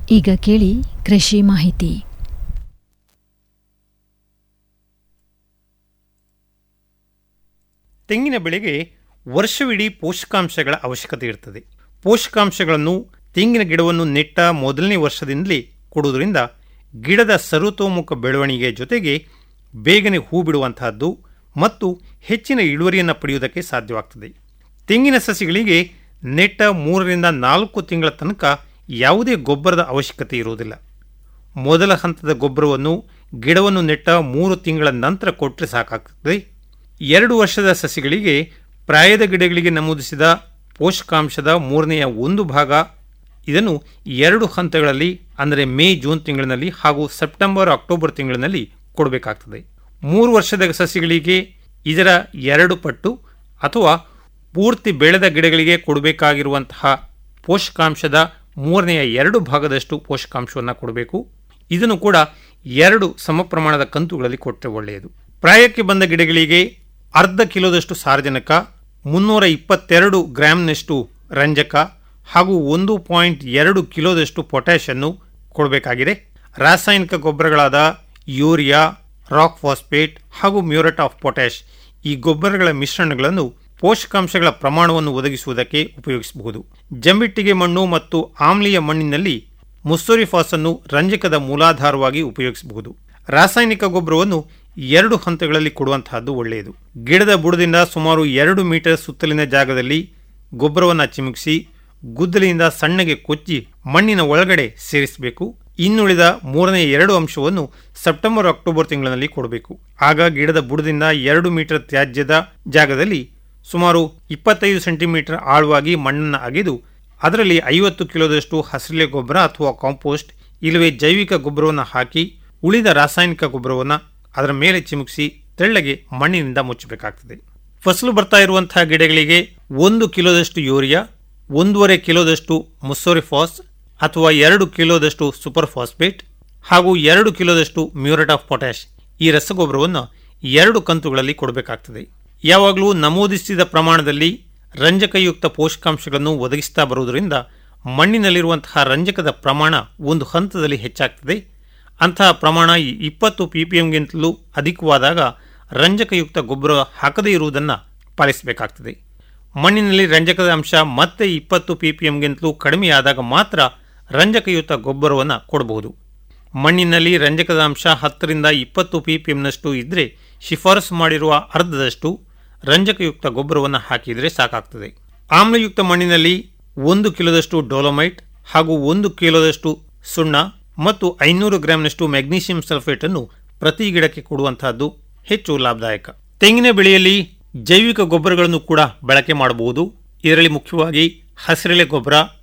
ಈಗ ಕೇಳಿ ಕೃಷಿ ಮಾಹಿತಿ ತೆಂಗಿನ ಬೆಳೆಗೆ ವರ್ಷವಿಡೀ ಪೋಷಕಾಂಶಗಳ ಅವಶ್ಯಕತೆ ಇರ್ತದೆ ಪೋಷಕಾಂಶಗಳನ್ನು ತೆಂಗಿನ ಗಿಡವನ್ನು ನೆಟ್ಟ ಮೊದಲನೇ ವರ್ಷದಿಂದಲೇ ಕೊಡುವುದರಿಂದ ಗಿಡದ ಸರ್ವತೋಮುಖ ಬೆಳವಣಿಗೆಯ ಜೊತೆಗೆ ಬೇಗನೆ ಹೂ ಬಿಡುವಂತಹದ್ದು ಮತ್ತು ಹೆಚ್ಚಿನ ಇಳುವರಿಯನ್ನು ಪಡೆಯುವುದಕ್ಕೆ ಸಾಧ್ಯವಾಗ್ತದೆ ತೆಂಗಿನ ಸಸಿಗಳಿಗೆ ನೆಟ್ಟ ಮೂರರಿಂದ ನಾಲ್ಕು ತಿಂಗಳ ತನಕ ಯಾವುದೇ ಗೊಬ್ಬರದ ಅವಶ್ಯಕತೆ ಇರುವುದಿಲ್ಲ ಮೊದಲ ಹಂತದ ಗೊಬ್ಬರವನ್ನು ಗಿಡವನ್ನು ನೆಟ್ಟ ಮೂರು ತಿಂಗಳ ನಂತರ ಕೊಟ್ಟರೆ ಸಾಕಾಗ್ತದೆ ಎರಡು ವರ್ಷದ ಸಸಿಗಳಿಗೆ ಪ್ರಾಯದ ಗಿಡಗಳಿಗೆ ನಮೂದಿಸಿದ ಪೋಷಕಾಂಶದ ಮೂರನೆಯ ಒಂದು ಭಾಗ ಇದನ್ನು ಎರಡು ಹಂತಗಳಲ್ಲಿ ಅಂದರೆ ಮೇ ಜೂನ್ ತಿಂಗಳಿನಲ್ಲಿ ಹಾಗೂ ಸೆಪ್ಟೆಂಬರ್ ಅಕ್ಟೋಬರ್ ತಿಂಗಳಿನಲ್ಲಿ ಕೊಡಬೇಕಾಗ್ತದೆ ಮೂರು ವರ್ಷದ ಸಸಿಗಳಿಗೆ ಇದರ ಎರಡು ಪಟ್ಟು ಅಥವಾ ಪೂರ್ತಿ ಬೆಳೆದ ಗಿಡಗಳಿಗೆ ಕೊಡಬೇಕಾಗಿರುವಂತಹ ಪೋಷಕಾಂಶದ ಮೂರನೆಯ ಎರಡು ಭಾಗದಷ್ಟು ಪೋಷಕಾಂಶವನ್ನು ಕೊಡಬೇಕು ಇದನ್ನು ಕೂಡ ಎರಡು ಸಮ ಪ್ರಮಾಣದ ಕಂತುಗಳಲ್ಲಿ ಕೊಟ್ಟರೆ ಒಳ್ಳೆಯದು ಪ್ರಾಯಕ್ಕೆ ಬಂದ ಗಿಡಗಳಿಗೆ ಅರ್ಧ ಕಿಲೋದಷ್ಟು ಸಾರಜನಕ ಮುನ್ನೂರ ಇಪ್ಪತ್ತೆರಡು ಗ್ರಾಂನಷ್ಟು ರಂಜಕ ಹಾಗೂ ಒಂದು ಪಾಯಿಂಟ್ ಎರಡು ಕಿಲೋದಷ್ಟು ಪೊಟ್ಯಾಷ್ ಅನ್ನು ಕೊಡಬೇಕಾಗಿದೆ ರಾಸಾಯನಿಕ ಗೊಬ್ಬರಗಳಾದ ಯೂರಿಯಾ ರಾಕ್ ಫಾಸ್ಫೇಟ್ ಹಾಗೂ ಮ್ಯೂರೇಟ್ ಆಫ್ ಪೊಟ್ಯಾಷ್ ಈ ಗೊಬ್ಬರಗಳ ಮಿಶ್ರಣಗಳನ್ನು ಪೋಷಕಾಂಶಗಳ ಪ್ರಮಾಣವನ್ನು ಒದಗಿಸುವುದಕ್ಕೆ ಉಪಯೋಗಿಸಬಹುದು ಜಂಬಿಟ್ಟಿಗೆ ಮಣ್ಣು ಮತ್ತು ಆಮ್ಲೀಯ ಮಣ್ಣಿನಲ್ಲಿ ಮುಸ್ಸೋರಿಫಾಸ್ ಅನ್ನು ರಂಜಕದ ಮೂಲಾಧಾರವಾಗಿ ಉಪಯೋಗಿಸಬಹುದು ರಾಸಾಯನಿಕ ಗೊಬ್ಬರವನ್ನು ಎರಡು ಹಂತಗಳಲ್ಲಿ ಕೊಡುವಂತಹದ್ದು ಒಳ್ಳೆಯದು ಗಿಡದ ಬುಡದಿಂದ ಸುಮಾರು ಎರಡು ಮೀಟರ್ ಸುತ್ತಲಿನ ಜಾಗದಲ್ಲಿ ಗೊಬ್ಬರವನ್ನು ಚಿಮುಕಿಸಿ ಗುದ್ದಲಿಯಿಂದ ಸಣ್ಣಗೆ ಕೊಚ್ಚಿ ಮಣ್ಣಿನ ಒಳಗಡೆ ಸೇರಿಸಬೇಕು ಇನ್ನುಳಿದ ಮೂರನೇ ಎರಡು ಅಂಶವನ್ನು ಸೆಪ್ಟೆಂಬರ್ ಅಕ್ಟೋಬರ್ ತಿಂಗಳಿನಲ್ಲಿ ಕೊಡಬೇಕು ಆಗ ಗಿಡದ ಬುಡದಿಂದ ಎರಡು ಮೀಟರ್ ತ್ಯಾಜ್ಯದ ಜಾಗದಲ್ಲಿ ಸುಮಾರು ಇಪ್ಪತ್ತೈದು ಸೆಂಟಿಮೀಟರ್ ಆಳವಾಗಿ ಮಣ್ಣನ್ನು ಅಗೆದು ಅದರಲ್ಲಿ ಐವತ್ತು ಕಿಲೋದಷ್ಟು ಹಸಿರೆಲೆ ಗೊಬ್ಬರ ಅಥವಾ ಕಾಂಪೋಸ್ಟ್ ಇಲ್ಲವೇ ಜೈವಿಕ ಗೊಬ್ಬರವನ್ನು ಹಾಕಿ ಉಳಿದ ರಾಸಾಯನಿಕ ಗೊಬ್ಬರವನ್ನು ಅದರ ಮೇಲೆ ಚಿಮುಕಿಸಿ ತೆಳ್ಳಗೆ ಮಣ್ಣಿನಿಂದ ಮುಚ್ಚಬೇಕಾಗ್ತದೆ ಫಸಲು ಬರ್ತಾ ಇರುವಂತಹ ಗಿಡಗಳಿಗೆ ಒಂದು ಕಿಲೋದಷ್ಟು ಯೂರಿಯಾ ಒಂದೂವರೆ ಕಿಲೋದಷ್ಟು ಮುಸ್ಸೋರಿಫಾಸ್ ಅಥವಾ ಎರಡು ಕಿಲೋದಷ್ಟು ಸೂಪರ್ ಫಾಸ್ಫೇಟ್ ಹಾಗೂ ಎರಡು ಕಿಲೋದಷ್ಟು ಮ್ಯೂರೇಟ್ ಆಫ್ ಪೊಟ್ಯಾಷ್ ಈ ರಸಗೊಬ್ಬರವನ್ನು ಎರಡು ಕಂತುಗಳಲ್ಲಿ ಕೊಡಬೇಕಾಗ್ತದೆ ಯಾವಾಗಲೂ ನಮೂದಿಸಿದ ಪ್ರಮಾಣದಲ್ಲಿ ರಂಜಕಯುಕ್ತ ಪೋಷಕಾಂಶಗಳನ್ನು ಒದಗಿಸ್ತಾ ಬರುವುದರಿಂದ ಮಣ್ಣಿನಲ್ಲಿರುವಂತಹ ರಂಜಕದ ಪ್ರಮಾಣ ಒಂದು ಹಂತದಲ್ಲಿ ಹೆಚ್ಚಾಗ್ತದೆ ಅಂತಹ ಪ್ರಮಾಣ ಇಪ್ಪತ್ತು ಪಿ ಪಿ ಎಂಗಿಂತಲೂ ಅಧಿಕವಾದಾಗ ರಂಜಕಯುಕ್ತ ಗೊಬ್ಬರ ಹಾಕದೇ ಇರುವುದನ್ನು ಪಾಲಿಸಬೇಕಾಗ್ತದೆ ಮಣ್ಣಿನಲ್ಲಿ ರಂಜಕದ ಅಂಶ ಮತ್ತೆ ಇಪ್ಪತ್ತು ಪಿ ಪಿ ಎಂಗಿಂತಲೂ ಕಡಿಮೆಯಾದಾಗ ಮಾತ್ರ ರಂಜಕಯುಕ್ತ ಗೊಬ್ಬರವನ್ನು ಕೊಡಬಹುದು ಮಣ್ಣಿನಲ್ಲಿ ರಂಜಕದ ಅಂಶ ಹತ್ತರಿಂದ ಇಪ್ಪತ್ತು ಪಿ ಪಿ ಎಂನಷ್ಟು ಇದ್ದರೆ ಶಿಫಾರಸು ಮಾಡಿರುವ ಅರ್ಧದಷ್ಟು ರಂಜಕಯುಕ್ತ ಗೊಬ್ಬರವನ್ನು ಹಾಕಿದರೆ ಸಾಕಾಗ್ತದೆ ಆಮ್ಲಯುಕ್ತ ಮಣ್ಣಿನಲ್ಲಿ ಒಂದು ಕಿಲೋದಷ್ಟು ಡೋಲೋಮೈಟ್ ಹಾಗೂ ಒಂದು ಕಿಲೋದಷ್ಟು ಸುಣ್ಣ ಮತ್ತು ಐನೂರು ಗ್ರಾಂನಷ್ಟು ಮ್ಯಾಗ್ನೀಷಿಯಂ ಸಲ್ಫೇಟ್ ಅನ್ನು ಪ್ರತಿ ಗಿಡಕ್ಕೆ ಕೊಡುವಂತಹದ್ದು ಹೆಚ್ಚು ಲಾಭದಾಯಕ ತೆಂಗಿನ ಬೆಳೆಯಲ್ಲಿ ಜೈವಿಕ ಗೊಬ್ಬರಗಳನ್ನು ಕೂಡ ಬಳಕೆ ಮಾಡಬಹುದು ಇದರಲ್ಲಿ ಮುಖ್ಯವಾಗಿ ಹಸಿರೆಲೆ ಗೊಬ್ಬರ